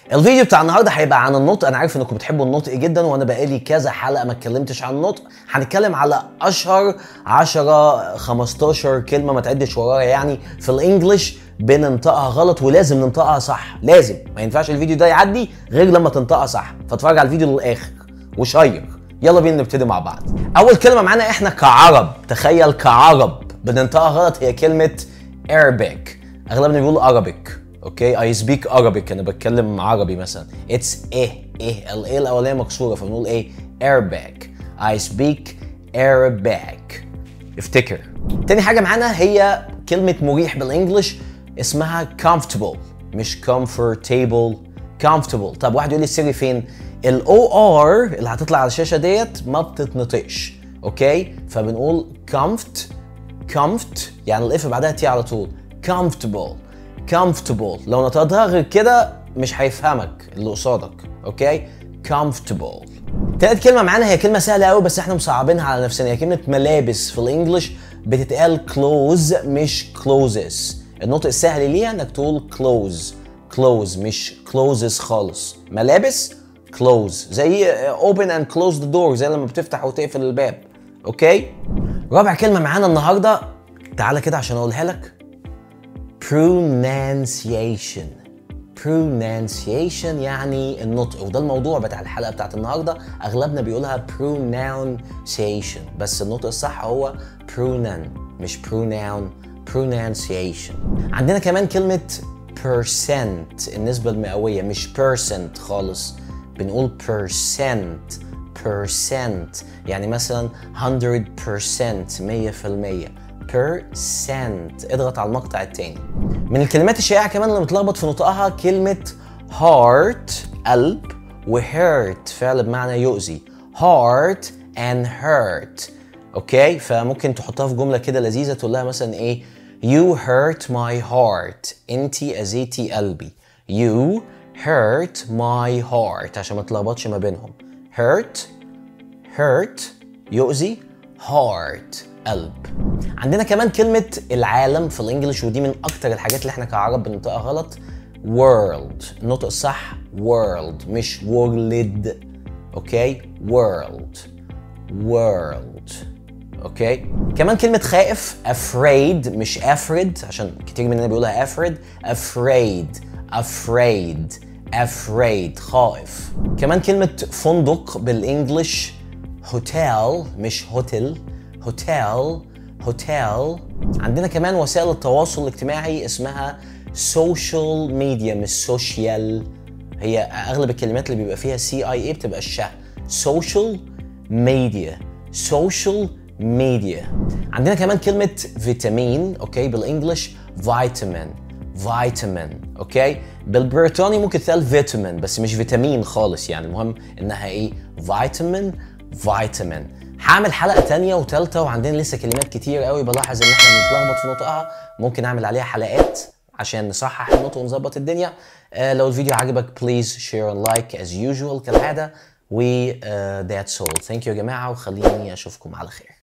الفيديو بتاع النهارده هيبقى عن النطق انا عارف انكم بتحبوا النطق جدا وانا بقالي كذا حلقه ما اتكلمتش عن النطق هنتكلم على اشهر 10 15 كلمه ما تعدش ورايا يعني في الانجليش بننطقها غلط ولازم ننطقها صح لازم ما ينفعش الفيديو ده يعدي غير لما تنطقها صح فاتفرج على الفيديو للاخر وشير يلا بينا نبتدي مع بعض اول كلمه معانا احنا كعرب تخيل كعرب بننطقها غلط هي كلمه Arabic اغلبنا بيقول Arabic اوكي اي سبيك Arabic انا بتكلم عربي مثلا اتس ايه ايه الايه الاولانيه مكسوره فبنقول ايه Arabic I speak Arabic افتكر تاني حاجه معانا هي كلمه مريح بالانجلش اسمها comfortable مش comfortable comfortable طب واحد يقول لي السر فين الاو ار اللي هتطلع على الشاشه ديت ما بتتنطقش اوكي فبنقول comfort comfort يعني الاف بعدها تي على طول comfortable comfortable لو نطقتها غير كده مش هيفهمك اللي قصادك اوكي comfortable تالت كلمة معانا هي كلمة سهلة قوي بس احنا مصعبينها على نفسنا هي كلمة ملابس في الانجليش بتتقال clothes مش closes النطق السهل ليها انك تقول clothes clothes مش closes خالص ملابس close زي open and close the door زي لما بتفتح وتقفل الباب اوكي رابع كلمة معانا النهاردة تعالى كده عشان اقولها لك pronunciation pronunciation يعني النطق وده الموضوع بتاع الحلقه بتاعت النهارده اغلبنا بيقولها pronunciation بس النطق الصح هو pronoun مش pronoun pronunciation عندنا كمان كلمه percent النسبه المئويه مش percent خالص بنقول percent percent يعني مثلا 100% 100% percent اضغط على المقطع التاني من الكلمات الشائعة كمان اللي متلخبط في نطقها كلمة heart قلب و hurt فعل بمعنى يؤذي heart and hurt اوكي فممكن تحطها في جملة كده لذيذة تقول لها مثلا ايه you hurt my heart انتي اذيتي قلبي you hurt my heart عشان ما تلخبطش ما بينهم hurt hurt يؤذي heart قلب عندنا كمان كلمة العالم في الانجليش ودي من اكتر الحاجات اللي احنا كعرب بننطقها غلط world النطق الصح world مش world اوكي world world اوكي كمان كلمة خائف afraid مش afraid عشان كتير مننا بيقولها afraid afraid afraid afraid خائف كمان كلمة فندق بالانجليش هوتيل مش هوتيل هوتيل هوتيل عندنا كمان وسائل التواصل الاجتماعي اسمها سوشيال ميديا مش سوشيال هي اغلب الكلمات اللي بيبقى فيها سي اي اي بتبقى الشاء سوشيال ميديا سوشيال ميديا عندنا كمان كلمة فيتامين اوكي بالانجلش فيتامين فيتامين اوكي بالبريطاني ممكن تقال فيتامين بس مش فيتامين خالص يعني المهم انها ايه فيتامين فيتامين هعمل حلقه تانية وتالتة وعندنا لسه كلمات كتير قوي بلاحظ ان احنا بنتلخبط في نطقها ممكن اعمل عليها حلقات عشان نصحح النطق ونظبط الدنيا آه لو الفيديو عجبك بليز شير اند لايك از يوجوال كالعاده و ذاتس اول ثانك يو يا جماعه وخليني اشوفكم على خير